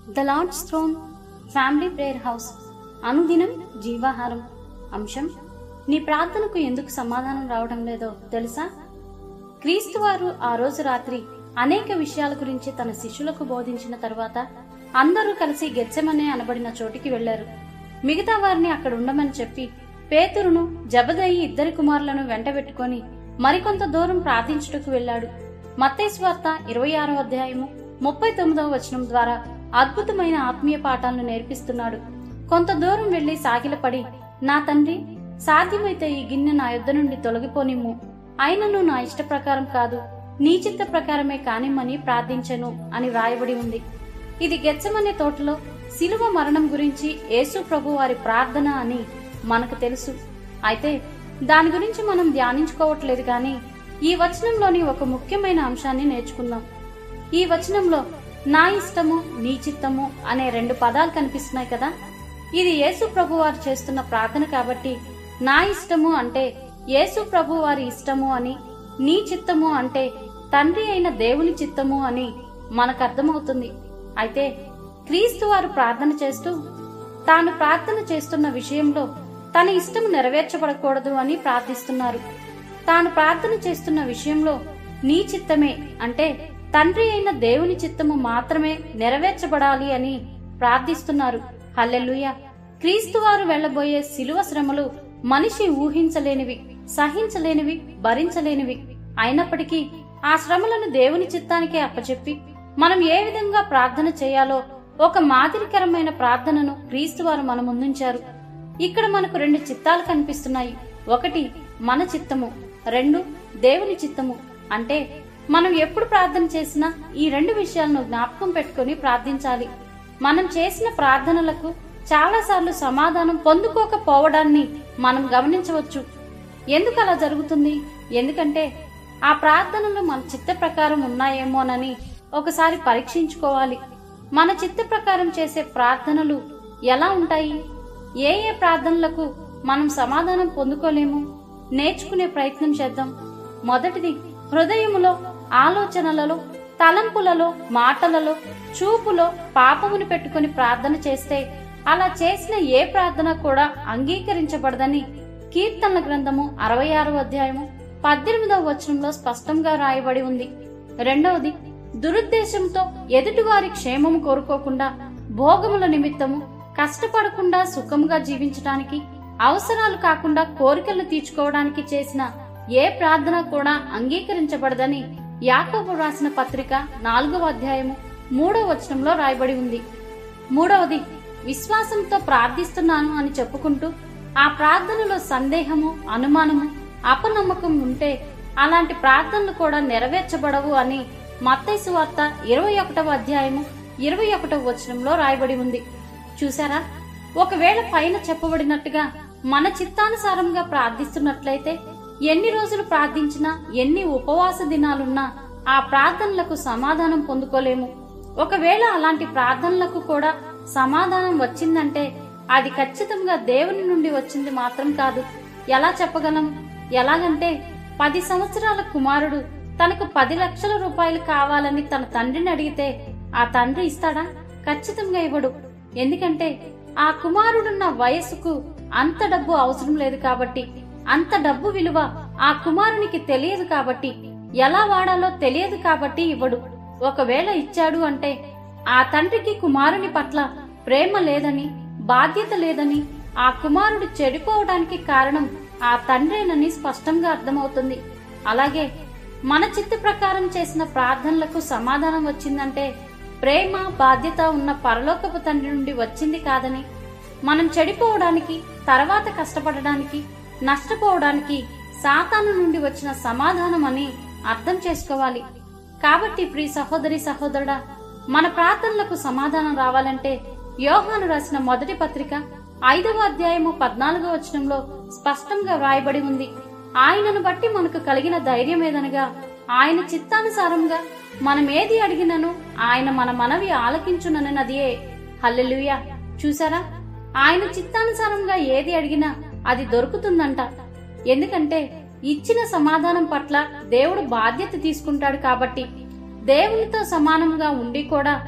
the lord's throne family prayer house అనుదినం జీవాహారం అంశం నీ ప్రార్థనకు ఎందుకు సమాధానం రావడం లేదో తెలుసా క్రీస్తు వారు ఆ రోజు రాత్రి అనేక విషయాల గురించి తన శిష్యులకు బోధించిన తర్వాత అందరూ కలిసి గెచ్చమనే అనబడిన చోటికి వెళ్లారు మిగతా వారిని అక్కడ ఉండమని చెప్పి పేతురును జబదయి ఇద్దరి కుమారులను వెంటబెట్టుకొని మరికొంత దూరం ప్రార్థించుటకు వెళ్ళాడు మత్తైస్వార్త ఇరవై ఆరో అధ్యాయము ముప్పై తొమ్మిదవ వచనం ద్వారా అద్భుతమైన ఆత్మీయ పాఠాలను నేర్పిస్తున్నాడు కొంత దూరం వెళ్లి సాగిలపడి నా తండ్రి సాధ్యమైతే ఈ గిన్నె నా యుద్ధ నుండి తొలగిపోనిమ్ము అయినను నా ఇష్ట ప్రకారం కాదు నీ చిత్త ప్రకారమే కానిమ్మని ప్రార్థించెను అని వ్రాయబడి ఉంది ఇది గెచ్చమనే తోటలో శిలువ మరణం గురించి యేసు ప్రభు వారి ప్రార్థన అని మనకు తెలుసు అయితే దాని గురించి మనం ధ్యానించుకోవట్లేదు కానీ ఈ వచనంలోని ఒక ముఖ్యమైన అంశాన్ని నేర్చుకుందాం ఈ వచనంలో నా ఇష్టము నీ చిత్తము అనే రెండు పదాలు కనిపిస్తున్నాయి కదా ఇది యేసు ప్రభు వారు చేస్తున్న ప్రార్థన కాబట్టి నా ఇష్టము అంటే యేసు ప్రభు వారి ఇష్టము అని నీ చిత్తము అంటే తండ్రి అయిన దేవుని చిత్తము అని మనకు అర్థమవుతుంది అయితే క్రీస్తు వారు ప్రార్థన చేస్తూ తాను ప్రార్థన చేస్తున్న విషయంలో తన ఇష్టం నెరవేర్చబడకూడదు అని ప్రార్థిస్తున్నారు తాను ప్రార్థన చేస్తున్న విషయంలో నీ చిత్తమే అంటే తండ్రి అయిన దేవుని చిత్తము మాత్రమే నెరవేర్చబడాలి అని ప్రార్థిస్తున్నారు హల్లెలూయ క్రీస్తు వారు వెళ్లబోయే శిలువ శ్రమలు మనిషి ఊహించలేనివి సహించలేనివి భరించలేనివి అయినప్పటికీ ఆ శ్రమలను దేవుని చిత్తానికే అప్పచెప్పి మనం ఏ విధంగా ప్రార్థన చేయాలో ఒక మాదిరికరమైన ప్రార్థనను క్రీస్తు వారు మన ముందుంచారు ఇక్కడ మనకు రెండు చిత్తాలు కనిపిస్తున్నాయి ఒకటి మన చిత్తము రెండు దేవుని చిత్తము అంటే మనం ఎప్పుడు ప్రార్థన చేసినా ఈ రెండు విషయాలను జ్ఞాపకం పెట్టుకుని ప్రార్థించాలి మనం చేసిన ప్రార్థనలకు చాలాసార్లు సమాధానం పొందుకోకపోవడాన్ని మనం గమనించవచ్చు ఎందుకు అలా జరుగుతుంది ఎందుకంటే ఆ ప్రార్థనలు మన చిత్త ప్రకారం ఉన్నాయేమోనని ఒకసారి పరీక్షించుకోవాలి మన చిత్త ప్రకారం చేసే ప్రార్థనలు ఎలా ఉంటాయి ఏ ఏ ప్రార్థనలకు మనం సమాధానం పొందుకోలేము నేర్చుకునే ప్రయత్నం చేద్దాం మొదటిది హృదయములో ఆలోచనలలో తలంపులలో మాటలలో చూపులో పాపమును పెట్టుకుని ప్రార్థన చేస్తే అలా చేసిన ఏ ప్రార్థన కూడా అంగీకరించబడదని కీర్తనల గ్రంథము అరవై ఆరో అధ్యాయము పద్దెనిమిదవ వచనంలో స్పష్టంగా రాయబడి ఉంది రెండవది దురుద్దేశంతో ఎదుటివారి క్షేమము కోరుకోకుండా భోగముల నిమిత్తము కష్టపడకుండా సుఖంగా జీవించడానికి అవసరాలు కాకుండా కోరికలు తీర్చుకోవడానికి చేసిన ఏ ప్రార్థన కూడా అంగీకరించబడదని యాకోబు రాసిన పత్రిక నాలుగవ అధ్యాయము మూడవ వచనంలో రాయబడి ఉంది మూడవది విశ్వాసంతో ప్రార్థిస్తున్నాను అని చెప్పుకుంటూ ఆ ప్రార్థనలో సందేహము అనుమానము అపనమ్మకం ఉంటే అలాంటి ప్రార్థనలు కూడా నెరవేర్చబడవు అని మత్తైసు వార్త ఇరవై ఒకటవ అధ్యాయము ఇరవై ఒకటవ వచనంలో రాయబడి ఉంది చూసారా ఒకవేళ పైన చెప్పబడినట్టుగా మన చిత్తానుసారంగా ప్రార్థిస్తున్నట్లయితే ఎన్ని రోజులు ప్రార్థించినా ఎన్ని ఉపవాస దినాలున్నా ఆ ప్రార్థనలకు సమాధానం పొందుకోలేము ఒకవేళ అలాంటి ప్రార్థనలకు కూడా సమాధానం వచ్చిందంటే అది ఖచ్చితంగా దేవుని నుండి వచ్చింది మాత్రం కాదు ఎలా చెప్పగలం ఎలాగంటే పది సంవత్సరాల కుమారుడు తనకు పది లక్షల రూపాయలు కావాలని తన తండ్రిని అడిగితే ఆ తండ్రి ఇస్తాడా ఖచ్చితంగా ఇవ్వడు ఎందుకంటే ఆ కుమారుడున్న వయస్సుకు అంత డబ్బు అవసరం లేదు కాబట్టి అంత డబ్బు విలువ ఆ కుమారునికి తెలియదు కాబట్టి ఎలా వాడాలో తెలియదు కాబట్టి ఇవ్వడు ఒకవేళ ఇచ్చాడు అంటే ఆ తండ్రికి కుమారుని పట్ల ప్రేమ లేదని బాధ్యత లేదని ఆ కుమారుడు చెడిపోవడానికి కారణం ఆ తండ్రేనని స్పష్టంగా అర్థమవుతుంది అలాగే మన చిత్త ప్రకారం చేసిన ప్రార్థనలకు సమాధానం వచ్చిందంటే ప్రేమ బాధ్యత ఉన్న పరలోకపు తండ్రి నుండి వచ్చింది కాదని మనం చెడిపోవడానికి తర్వాత కష్టపడడానికి నష్టపోవడానికి సాతాను నుండి వచ్చిన సమాధానం అని అర్థం చేసుకోవాలి కాబట్టి ప్రియ సహోదరి సహోదరుడా మన ప్రార్థనలకు సమాధానం రావాలంటే యోహాను రాసిన మొదటి పత్రిక ఐదవ అధ్యాయము పద్నాలుగో వచనంలో స్పష్టంగా వ్రాయబడి ఉంది ఆయనను బట్టి మనకు కలిగిన ధైర్యం ఏదనగా ఆయన చిత్తానుసారంగా మనం ఏది అడిగినను ఆయన మన మనవి ఆలకించునన్నదియే హల్లెలూయా చూసారా ఆయన చిత్తానుసారంగా ఏది అడిగినా అది దొరుకుతుందంట ఎందుకంటే ఇచ్చిన సమాధానం పట్ల దేవుడు బాధ్యత తీసుకుంటాడు కాబట్టి దేవునితో సమానంగా ఉండి కూడా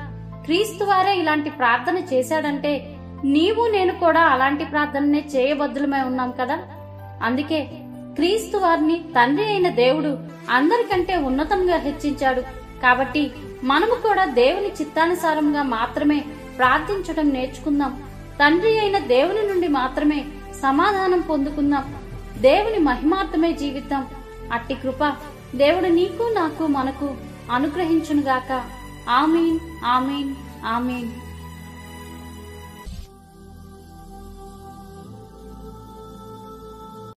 క్రీస్తు వారే ఇలాంటి ప్రార్థన చేశాడంటే నీవు నేను కూడా అలాంటి ప్రార్థననే చేయబద్దులమై ఉన్నాం కదా అందుకే క్రీస్తు వారిని తండ్రి అయిన దేవుడు అందరికంటే ఉన్నతంగా హెచ్చించాడు కాబట్టి మనము కూడా దేవుని చిత్తానుసారంగా మాత్రమే ప్రార్థించడం నేర్చుకుందాం తండ్రి అయిన దేవుని నుండి మాత్రమే సమాధానం పొందుకుందాం దేవుని మహిమార్థమే జీవితం అట్టి కృప దేవుడు నీకు నాకు మనకు అనుగ్రహించునుగాక ఆమీన్ ఆమీన్ ఆమీన్